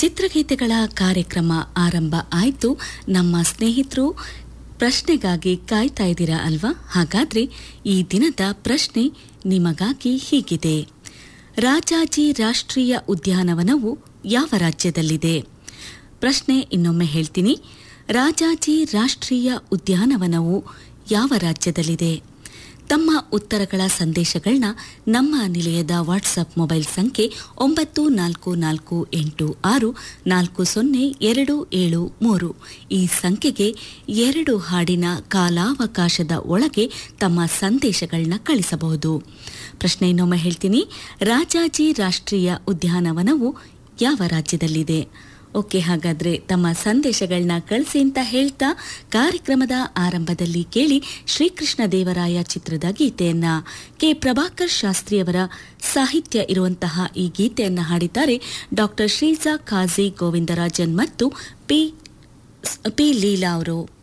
ಚಿತ್ರಗೀತೆಗಳ ಕಾರ್ಯಕ್ರಮ ಆರಂಭ ಆಯಿತು ನಮ್ಮ ಸ್ನೇಹಿತರು ಪ್ರಶ್ನೆಗಾಗಿ ಕಾಯ್ತಾ ಇದ್ದೀರಾ ಅಲ್ವಾ ಹಾಗಾದ್ರೆ ಈ ದಿನದ ಪ್ರಶ್ನೆ ನಿಮಗಾಗಿ ಹೀಗಿದೆ ರಾಜಾಜಿ ರಾಷ್ಟ್ರೀಯ ಉದ್ಯಾನವನವು ಯಾವ ರಾಜ್ಯದಲ್ಲಿದೆ ಪ್ರಶ್ನೆ ಇನ್ನೊಮ್ಮೆ ಹೇಳ್ತೀನಿ ರಾಜಾಜಿ ರಾಷ್ಟ್ರೀಯ ಉದ್ಯಾನವನವು ಯಾವ ರಾಜ್ಯದಲ್ಲಿದೆ ತಮ್ಮ ಉತ್ತರಗಳ ಸಂದೇಶಗಳನ್ನ ನಮ್ಮ ನಿಲಯದ ವಾಟ್ಸಪ್ ಮೊಬೈಲ್ ಸಂಖ್ಯೆ ಒಂಬತ್ತು ನಾಲ್ಕು ನಾಲ್ಕು ಎಂಟು ಆರು ನಾಲ್ಕು ಸೊನ್ನೆ ಎರಡು ಏಳು ಮೂರು ಈ ಸಂಖ್ಯೆಗೆ ಎರಡು ಹಾಡಿನ ಕಾಲಾವಕಾಶದ ಒಳಗೆ ತಮ್ಮ ಸಂದೇಶಗಳನ್ನ ಕಳಿಸಬಹುದು ಪ್ರಶ್ನೆ ಇನ್ನೊಮ್ಮೆ ಹೇಳ್ತೀನಿ ರಾಜಾಜಿ ರಾಷ್ಟ್ರೀಯ ಉದ್ಯಾನವನವು ಯಾವ ರಾಜ್ಯದಲ್ಲಿದೆ ಓಕೆ ಹಾಗಾದ್ರೆ ತಮ್ಮ ಸಂದೇಶಗಳನ್ನ ಕಳಿಸಿ ಅಂತ ಹೇಳ್ತಾ ಕಾರ್ಯಕ್ರಮದ ಆರಂಭದಲ್ಲಿ ಕೇಳಿ ಶ್ರೀಕೃಷ್ಣ ದೇವರಾಯ ಚಿತ್ರದ ಗೀತೆಯನ್ನ ಕೆ ಪ್ರಭಾಕರ್ ಶಾಸ್ತ್ರಿಯವರ ಸಾಹಿತ್ಯ ಇರುವಂತಹ ಈ ಗೀತೆಯನ್ನ ಹಾಡಿದ್ದಾರೆ ಡಾಕ್ಟರ್ ಶ್ರೀಜಾ ಖಾಜಿ ಗೋವಿಂದರಾಜನ್ ಮತ್ತು ಪಿ ಪಿ ಲೀಲಾ ಅವರು